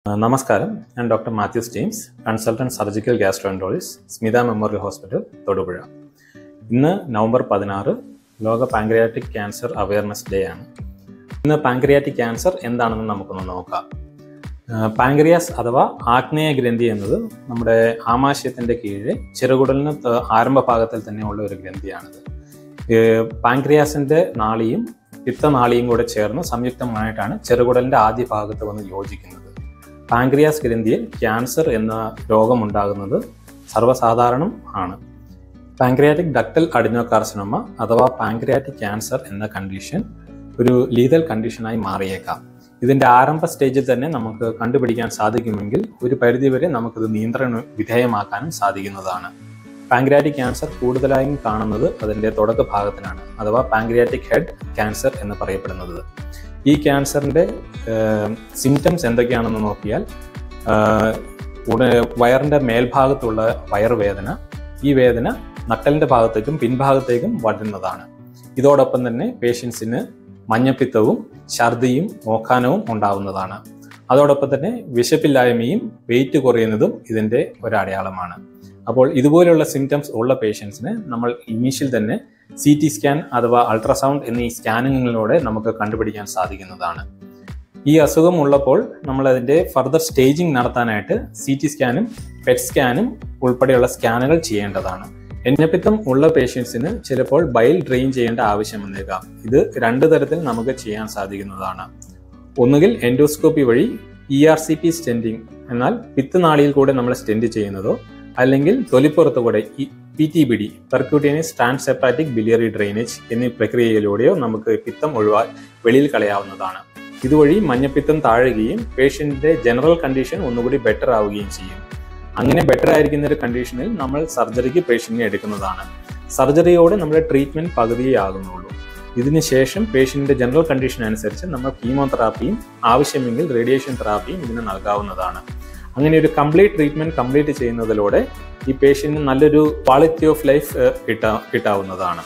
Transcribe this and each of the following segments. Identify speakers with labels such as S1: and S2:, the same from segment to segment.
S1: ആ, നമസ്കാരം ഞാൻ doctor Mathews James consultant surgical gastroenterologist Smitha memorial hospital Thodupuzha ഇന്ന് നവംബർ പതിനാറ് ലോക പാങ്ക്രിയാറ്റിക് ക്യാൻസർ അവയർനെസ് ഡേ ആണ് ഇന്ന് പാങ്ക്രിയാറ്റിക് ക്യാൻസർ എന്താണെന്ന് നമുക്കൊന്ന് നോക്കാം പാങ്ക്രിയാസ് അഥവാ ആഗ്നേയ ഗ്രന്ഥി എന്നത് നമ്മുടെ ആമാശയത്തിന്റെ കീഴിലെ ചെറുകുടലിന് ത- ആരംഭ ഭാഗത്തിൽ തന്നെയുള്ള ഒരു ഗ്രന്ഥിയാണിത് ഏഹ് പാങ്ക്രിയാസിന്റെ നാളിയും പിത്തനാളിയും കൂടെ ചേർന്ന് സംയുക്തമായിട്ടാണ് ചെറുകുടലിന്റെ ആദ്യ ഭാഗത്ത് വന്ന് യോജിക്കുന്നത് പാങ്ക്രിയാസ് ഗ്രന്ഥിയിൽ ക്യാൻസർ എന്ന രോഗമുണ്ടാകുന്നത് സർവ്വസാധാരണം ആണ് പാങ്ക്രിയാറ്റിക് ഡക്ടൽ അഡിനോകാർസിനോമ അഥവാ പാങ്ക്രിയാറ്റിക് ക്യാൻസർ എന്ന കണ്ടീഷൻ ഒരു ലീതൽ കണ്ടീഷനായി മാറിയേക്കാം ഇതിന്റെ ആരംഭ സ്റ്റേജിൽ തന്നെ നമുക്ക് കണ്ടുപിടിക്കാൻ സാധിക്കുമെങ്കിൽ ഒരു പരിധിവരെ നമുക്കിത് നിയന്ത്രണ വിധേയമാക്കാനും സാധിക്കുന്നതാണ് പാങ്ക്രിയാറ്റിക് ക്യാൻസർ കൂടുതലായും കാണുന്നത് അതിന്റെ തുടക്ക ഭാഗത്തിനാണ് അഥവാ പാങ്ക്രിയാറ്റിക് ഹെഡ് ക്യാൻസർ എന്ന് പറയപ്പെടുന്നത് ഈ ക്യാൻസറിന്റെ സിംറ്റംസ് എന്തൊക്കെയാണെന്ന് നോക്കിയാൽ ആഹ് ഉട വയറിന്റെ മേൽഭാഗത്തുള്ള വയറുവേദന ഈ വേദന നട്ടലിന്റെ ഭാഗത്തേക്കും പിൻഭാഗത്തേക്കും വളരുന്നതാണ് ഇതോടൊപ്പം തന്നെ പേഷ്യൻസിന് മഞ്ഞപ്പിത്തവും ഛർദിയും ഓക്കാനവും ഉണ്ടാവുന്നതാണ് അതോടൊപ്പം തന്നെ വിശപ്പില്ലായ്മയും വെയിറ്റ് കുറയുന്നതും ഇതിന്റെ ഒരടയാളമാണ് അപ്പോൾ ഇതുപോലെയുള്ള സിംറ്റംസ് ഉള്ള പേഷ്യൻസിന് നമ്മൾ ഇനീഷ്യൽ തന്നെ സി ടി സ്കാൻ അഥവാ അൾട്രാസൗണ്ട് എന്നീ സ്കാനിങ്ങിലൂടെ നമുക്ക് കണ്ടുപിടിക്കാൻ സാധിക്കുന്നതാണ് ഈ അസുഖം ഉള്ളപ്പോൾ നമ്മൾ അതിന്റെ ഫർദർ സ്റ്റേജിംഗ് നടത്താനായിട്ട് സി ടി സ്കാനും പെറ്റ് സ്കാനും ഉൾപ്പെടെയുള്ള സ്കാനുകൾ ചെയ്യേണ്ടതാണ് എണ്ണപ്പിത്തം ഉള്ള പേഷ്യൻസിന് ചിലപ്പോൾ ബൈൽ ഡ്രെയിൻ ചെയ്യേണ്ട ആവശ്യം വന്നേക്കാം ഇത് രണ്ട് തരത്തിൽ നമുക്ക് ചെയ്യാൻ സാധിക്കുന്നതാണ് ഒന്നുകിൽ എൻഡോസ്കോപ്പി വഴി E R C P stenting എന്നാൽ പിത്തനാളിയിൽ കൂടെ നമ്മൾ സ്റ്റെൻഡ് ചെയ്യുന്നതോ അല്ലെങ്കിൽ തൊലിപ്പുറത്ത് കൂടെ P T B D percutaneous transhepatic biliary drainage എന്നീ പ്രക്രിയയിലൂടെയോ നമുക്ക് പിത്തം ഒഴിവാ വെളിയിൽ കളയാവുന്നതാണ് ഇതുവഴി മഞ്ഞപ്പിത്തം താഴുകയും പേഷ്യന്റിന്റെ ജനറൽ കണ്ടീഷൻ ഒന്നുകൂടി ബെറ്റർ ആവുകയും ചെയ്യും അങ്ങനെ ബെറ്റർ ആയിരിക്കുന്ന ഒരു കണ്ടീഷനിൽ നമ്മൾ സർജറിക്ക് പേഷ്യന്റിനെ എടുക്കുന്നതാണ് സർജറിയോടെ നമ്മുടെ ട്രീറ്റ്മെന്റ് പകുതിയേ ആകുന്നുള്ളൂ ഇതിനുശേഷം പേഷ്യന്റിന്റെ ജനറൽ കണ്ടീഷൻ അനുസരിച്ച് നമ്മൾ കീമോതെറാപ്പിയും ആവശ്യമെങ്കിൽ റേഡിയേഷൻ തെറാപ്പിയും ഇതിന് നൽകാവുന്നതാണ് അങ്ങനെ ഒരു കംപ്ലീറ്റ് ട്രീറ്റ്മെന്റ് കംപ്ലീറ്റ് ചെയ്യുന്നതിലൂടെ ഈ പേഷ്യന്റിന് നല്ലൊരു ക്വാളിറ്റി ഓഫ് ലൈഫ് കിട്ടാ കിട്ടാവുന്നതാണ്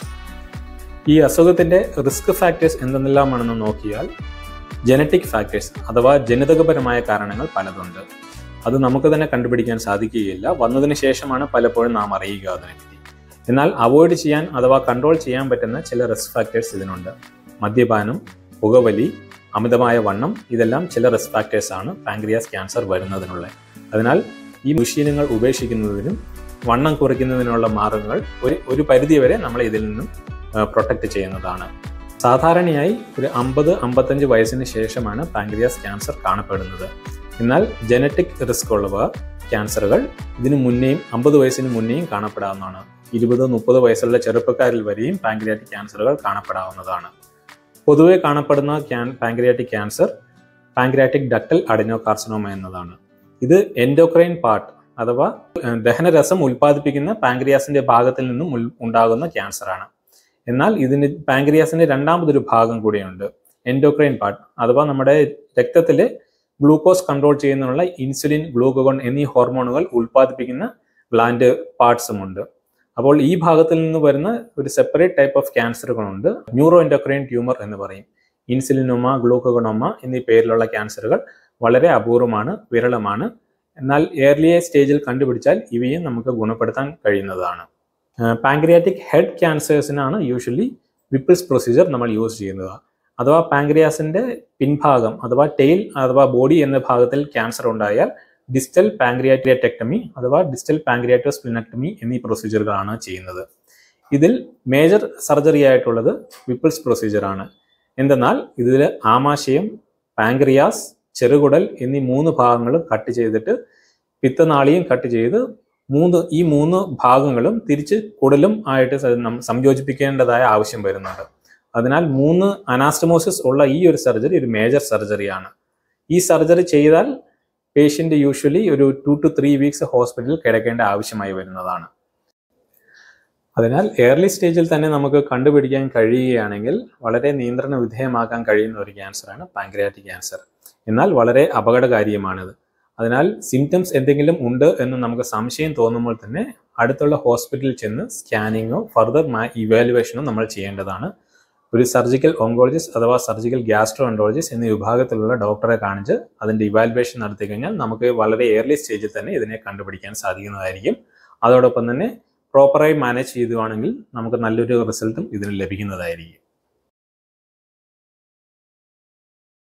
S1: ഈ അസുഖത്തിന്റെ റിസ്ക് ഫാക്ടേഴ്സ് എന്തെല്ലാമാണെന്ന് നോക്കിയാൽ ജനറ്റിക് ഫാക്ടേഴ്സ് അഥവാ ജനിതകപരമായ കാരണങ്ങൾ പലതുണ്ട് അത് നമുക്ക് തന്നെ കണ്ടുപിടിക്കാൻ സാധിക്കുകയില്ല വന്നതിന് ശേഷമാണ് പലപ്പോഴും നാം അറിയുക അതിനെപ്പറ്റി എന്നാൽ അവോയ്ഡ് ചെയ്യാൻ അഥവാ കൺട്രോൾ ചെയ്യാൻ പറ്റുന്ന ചില റിസ്ക് ഫാക്ടേഴ്സ് ഇതിനുണ്ട് മദ്യപാനം പുകവലി അമിതമായ വണ്ണം ഇതെല്ലാം ചില റിസ്ക് ഫാക്ടേഴ്സ് ആണ് പാങ്ക്രിയാസ് ക്യാൻസർ വരുന്നതിനുള്ള അതിനാൽ ഈ ദുശീലങ്ങൾ ഉപേക്ഷിക്കുന്നതിനും വണ്ണം കുറയ്ക്കുന്നതിനുള്ള മാർഗങ്ങൾ ഒരു ഒരു പരിധിവരെ നമ്മൾ ഇതിൽ നിന്നും പ്രൊട്ടക്റ്റ് ചെയ്യുന്നതാണ് സാധാരണയായി ഒരു അമ്പത് അമ്പത്തഞ്ച് വയസ്സിന് ശേഷമാണ് പാങ്ക്രിയാസ് ക്യാൻസർ കാണപ്പെടുന്നത് എന്നാൽ ജനറ്റിക് റിസ്ക് ഉള്ളവർ ക്യാൻസറുകൾ ഇതിനു മുന്നേയും അമ്പത് വയസ്സിന് മുന്നേയും കാണപ്പെടാവുന്നതാണ് ഇരുപത് മുപ്പത് വയസ്സുള്ള ചെറുപ്പക്കാരിൽ വരെയും പാങ്ക്രിയാറ്റിക് ക്യാൻസറുകൾ കാണപ്പെടാവുന്നതാണ് പൊതുവെ കാണപ്പെടുന്ന can pancreatic cancer pancreatic ductal adenocarcinoma എന്നതാണ് ഇത് എൻഡോക്രൈൻ പാർട്ട് അഥവാ ഏഹ്, ദഹനരസം ഉൽപ്പാദിപ്പിക്കുന്ന പാങ്ക്രിയാസിന്റെ ഭാഗത്തിൽ നിന്നും ഉൽ- ഉണ്ടാകുന്ന ക്യാൻസറാണ് എന്നാൽ ഇതിന് പാങ്ക്രിയാസിന്റെ രണ്ടാമതൊരു ഭാഗം കൂടിയുണ്ട് എൻഡോക്രൈൻ പാർട്ട് അഥവാ നമ്മുടെ രക്തത്തിലെ ഗ്ലൂക്കോസ് കൺട്രോൾ ചെയ്യുന്നതിനുള്ള ഇൻസുലിൻ ഗ്ലൂക്കോഗോൺ എന്നീ ഹോർമോണുകൾ ഉൽപ്പാദിപ്പിക്കുന്ന ഗ്ലാൻഡ് പാർട്സും ഉണ്ട് അപ്പോൾ ഈ ഭാഗത്തിൽ നിന്ന് വരുന്ന ഒരു സെപ്പറേറ്റ് ടൈപ്പ് ഓഫ് ക്യാൻസറുകളുണ്ട് ന്യൂറോ എൻഡോക്രൈൻ ട്യൂമർ എന്ന് പറയും ഇൻസുലിനോമ ഗ്ലൂക്കോഗണോമ എന്നീ പേരിലുള്ള ക്യാൻസറുകൾ വളരെ അപൂർവമാണ് വിരളമാണ് എന്നാൽ ഏർലിയ സ്റ്റേജിൽ കണ്ടുപിടിച്ചാൽ ഇവയും നമുക്ക് ഗുണപ്പെടുത്താൻ കഴിയുന്നതാണ് പാങ്ക്രിയാറ്റിക് ഹെഡ് ക്യാൻസേഴ്സിനാണ് യൂഷ്വലി വിപ്പിൾസ് പ്രൊസീജിയർ നമ്മൾ യൂസ് ചെയ്യുന്നത് അഥവാ പാങ്ക്രിയാസിന്റെ പിൻഭാഗം അഥവാ ടെയിൽ അഥവാ ബോഡി എന്ന ഭാഗത്തിൽ ക്യാൻസർ ഉണ്ടായാൽ ഡിസ്റ്റൽ പാങ്ക്രിയാറ്റിയറ്റക്ടമി അഥവാ ഡിസ്റ്റൽ പാങ്ക്രിയാറ്റോസ്പ്ലിനക്ടമി എന്നീ പ്രൊസീജിയറുകളാണ് ചെയ്യുന്നത് ഇതിൽ മേജർ സർജറി ആയിട്ടുള്ളത് വിപ്പിൾസ് പ്രൊസീജിയർ ആണ് എന്തെന്നാൽ ഇതിൽ ആമാശയം പാങ്ക്രിയാസ് ചെറുകുടൽ എന്നീ മൂന്ന് ഭാഗങ്ങളും കട്ട് ചെയ്തിട്ട് പിത്തനാളിയും കട്ട് ചെയ്ത് മൂന്ന് ഈ മൂന്ന് ഭാഗങ്ങളും തിരിച്ച് കുടലും ആയിട്ട് സ- നം- സംയോജിപ്പിക്കേണ്ടതായ ആവശ്യം വരുന്നുണ്ട് അതിനാൽ മൂന്ന് അനാസ്റ്റമോസിസ് ഉള്ള ഈ ഒരു സർജറി ഒരു മേജർ സർജറിയാണ് ഈ സർജറി ചെയ്താൽ പേഷ്യന്റ് യൂഷ്വലി ഒരു ടു ടു ത്രീ വീക്സ് ഹോസ്പിറ്റലിൽ കിടക്കേണ്ട ആവശ്യമായി വരുന്നതാണ് അതിനാൽ ഏർലി സ്റ്റേജിൽ തന്നെ നമുക്ക് കണ്ടുപിടിക്കാൻ കഴിയുകയാണെങ്കിൽ വളരെ നിയന്ത്രണ വിധേയമാക്കാൻ കഴിയുന്ന ഒരു ക്യാൻസറാണ് പാങ്ക്രിയാറ്റിക് ക്യാൻസർ എന്നാൽ വളരെ അപകടകാരിയുമാണിത് അതിനാൽ സിംറ്റംസ് എന്തെങ്കിലും ഉണ്ട് എന്ന് നമുക്ക് സംശയം തോന്നുമ്പോൾ തന്നെ അടുത്തുള്ള ഹോസ്പിറ്റലിൽ ചെന്ന് സ്കാനിങ്ങോ ഫർദർ ഇവാലുവേഷനോ നമ്മൾ ചെയ്യേണ്ടതാണ് ഒരു സർജിക്കൽ ഓങ്കോളജിസ്റ്റ് അഥവാ സർജിക്കൽ ഗ്യാസ്ട്രോ എൻട്രോളജിസ്റ്റ് എന്നീ വിഭാഗത്തിലുള്ള ഡോക്ടറെ കാണിച്ച് അതിന്റെ ഇവാലുവേഷൻ നടത്തി കഴിഞ്ഞാൽ നമുക്ക് വളരെ ഏർലി സ്റ്റേജിൽ തന്നെ ഇതിനെ കണ്ടുപിടിക്കാൻ സാധിക്കുന്നതായിരിക്കും അതോടൊപ്പം തന്നെ പ്രോപ്പറായി മാനേജ് ചെയ്യുകയാണെങ്കിൽ നമുക്ക് നല്ലൊരു റിസൾട്ടും ഇതിന് ലഭിക്കുന്നതായിരിക്കും